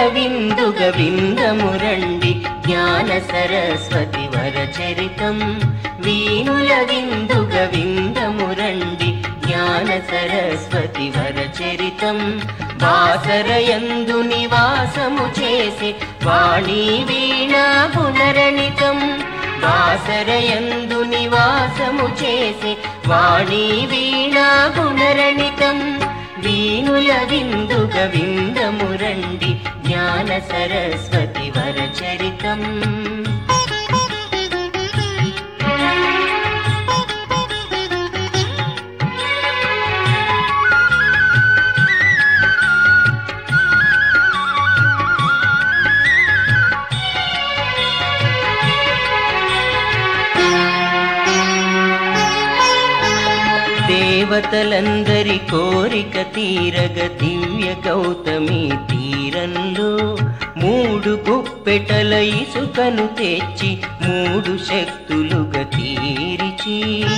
విందుగ విందమురండి జ్ఞాన సరస్వతి వరచరితం వీణుల విందుగ విందమురండి జ్ఞాన సరస్వతి వరచరితం వాసరయందు నివాసము చేసి వాణి వీణ పునరణితం వాసరయందు నివాసము చేసి వాణి వీణ పునరణితం వీణుల విందుగ విందమురండి జ్ఞాన సరస్వతి వరచరితం దేవతలందరి కోరిక తీరగ దివ్య గౌతమి తీరంలో మూడు గుప్పెటల ఇసుకను తెచ్చి మూడు శక్తులుగా తీరిచి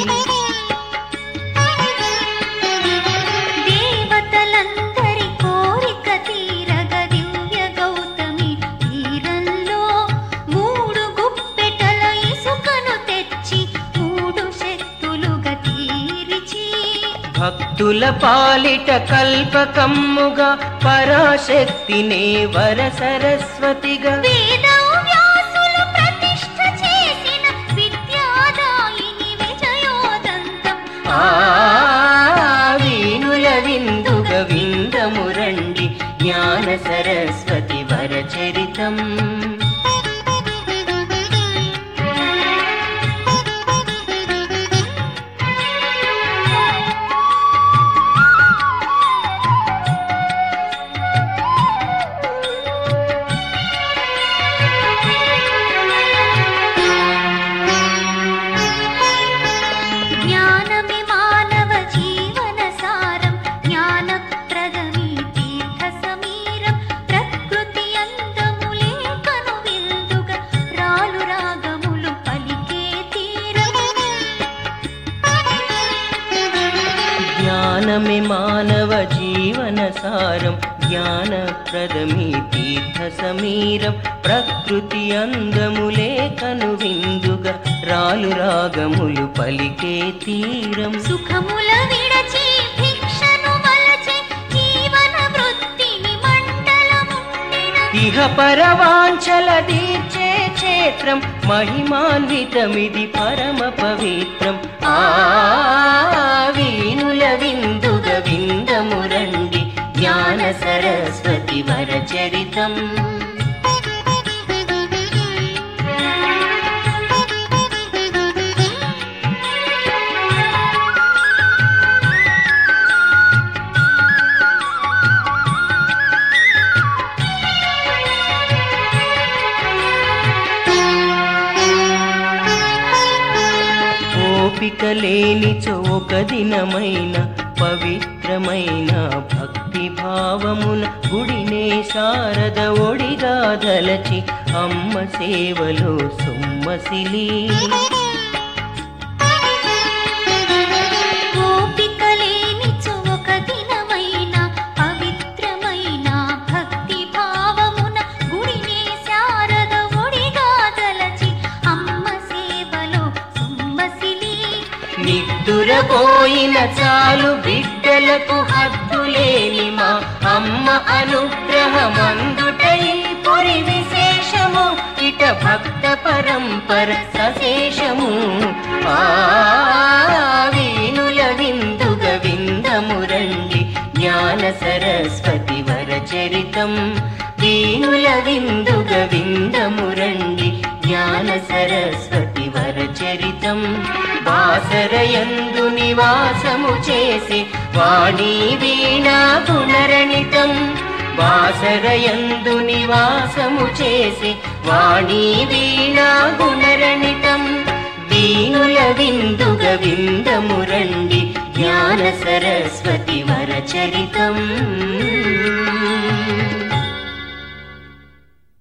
దేవతలందరి కోరిక తీరగ దివ్య గౌతమి తీరంలో మూడు గుప్పెటల ఇసుకను తెచ్చి మూడు శక్తులుగా తీరిచి భక్తుల పాలిట కల్పకమ్ముగా పరాశక్తినే వర సరస్వతిగా వేద వ్యాసులు ప్రతిష్ఠ చేసిన విద్యాదాయిని విజయోదంతం ఆ వీణుల విందుగ విందమురండి జ్ఞాన సరస్వతి వరచరితం జ్ఞానమే మానవ జీవన సారం జ్ఞానప్రదమీ తీర్థ సమీరం ప్రకృతి అందములే కను విందుగా రాలు రాగములు పలికే తీరం జ్ఞానమే మానవ జీవన సారం జ్ఞానప్రదమీ తీర్థ సమీరం ప్రకృతి అందములే కను విందుగా రాలు రాగములు పలికే తీరం సుఖముల విడచి భిక్షను మలచి జీవన వృత్తిని మండలముండిన ఇహ పరవాంచల తీర్చే క్షేత్రం మహిమాన్వితమిది పరమ పవిత్రం ఆ వీణుల విందుగ విందమురండి జ్ఞాన సరస్వతి వరచరితం ఓపిక లేనిచో ఒక దినమైన పవిత్రమైన భక్తి భావమున గుడినే శారద ఒడిగా దలచి అమ్మ సేవలో సొమ్మసిలి ఓపిక లేనిచో ఒక దినమైన పవిత్రమైన భక్తి భావమున గుడినే శారద ఒడిగా దలచి అమ్మ సేవలో సొమ్మసిలి నిద్దురపోయిన చాలు బిడ్డలకు హద్దులేని మా అమ్మ అనుగ్రహమందుటై పురి విశేషము ఇట భక్త పరంపర సశేషము ఆ వీణుల విందుగ విందమురండి జ్ఞాన సరస్వతి వరచరితం వీణుల విందుగ విందమురండి జ్ఞాన సరస్వతి వరచరితం వాసరయందు నివాసము చేసి వాణి వీణా పునరణితం వాసరయందు నివాసము చేసి వాణి వీణా గుణరణితం వీణుల విందుగ విందమురండి జ్ఞాన సరస్వతి వరచరితం